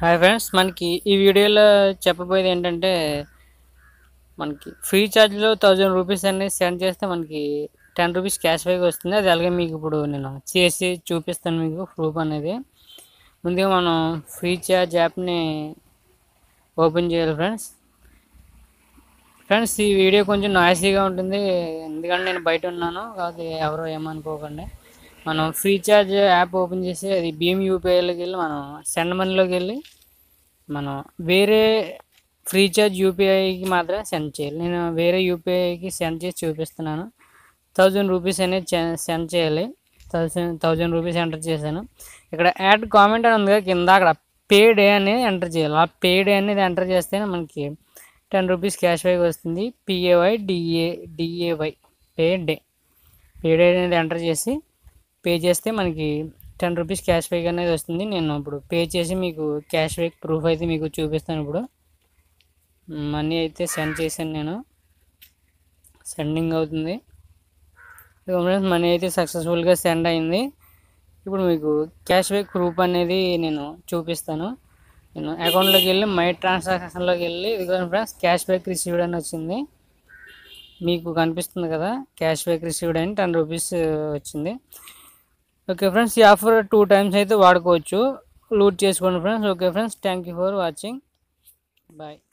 hi friends మనకి ఈ వీడియోలో చెప్పబోయేది ఏంటంటే మనకి ఫ్రీ ఛార్జ్లో థౌజండ్ రూపీస్ అనేది సెండ్ చేస్తే మనకి టెన్ రూపీస్ క్యాష్ బ్యాక్ వస్తుంది అది అలాగే మీకు ఇప్పుడు నేను చేసి చూపిస్తాను మీకు ప్రూఫ్ అనేది ముందుగా మనం ఫ్రీ ఛార్జ్ యాప్ని ఓపెన్ చేయాలి ఫ్రెండ్స్ ఫ్రెండ్స్ ఈ వీడియో కొంచెం నాయిసీగా ఉంటుంది ఎందుకంటే నేను బయట ఉన్నాను కాకపోతే ఎవరో ఏమనుకోకండి మనం ఫ్రీ ఛార్జ్ యాప్ ఓపెన్ చేసి అది భీమ్ యూపీఐలోకి వెళ్ళి మనం సెండ్ మనీలోకి వెళ్ళి మనం వేరే ఫ్రీ ఛార్జ్ యూపీఐకి మాత్రమే సెండ్ చేయాలి నేను వేరే యూపీఐకి సెండ్ చేసి చూపిస్తున్నాను థౌజండ్ రూపీస్ అనేది చే- సెండ్ చేయాలి థౌజండ్ థౌజండ్ రూపీస్ ఎంటర్ చేశాను ఇక్కడ యాడ్ కామెంట్ అని ఉంది కదా కింద అక్కడ పే డే అనేది ఎంటర్ చేయాలి ఆ పే డే అనేది ఎంటర్ చేస్తేనే మనకి టెన్ రూపీస్ క్యాష్ బ్యాక్ వస్తుంది P A Y D A D A Y pay day pay day అనేది ఎంటర్ చేసి పే చేస్తే మనకి టెన్ రూపీస్ క్యాష్ బ్యాక్ అనేది వస్తుంది నేను ఇప్పుడు పే చేసి మీకు క్యాష్ బ్యాక్ ప్రూఫ్ అయితే మీకు చూపిస్తాను ఇప్పుడు మనీ అయితే సెండ్ చేశాను నేను సెండింగ్ అవుతుంది మనీ అయితే సక్సెస్ఫుల్గా సెండ్ అయింది ఇప్పుడు మీకు క్యాష్ బ్యాక్ ప్రూఫ్ అనేది నేను చూపిస్తాను నేను అకౌంట్లోకి వెళ్ళి మై ట్రాన్సాక్షన్లోకి వెళ్ళి ఇదిగో ఫ్రెండ్స్ క్యాష్ బ్యాక్ రిసీవ్డ్ అని వచ్చింది మీకు కనిపిస్తుంది కదా క్యాష్ బ్యాక్ రిసీవ్డ్ అని టెన్ రూపీస్ వచ్చింది ఓకే ఫ్రెండ్స్ ఈ ఆఫర్ టూ టైమ్స్ అయితే వాడుకోవచ్చు లూట్ చేసుకోండి friends okay friends thank you for watching bye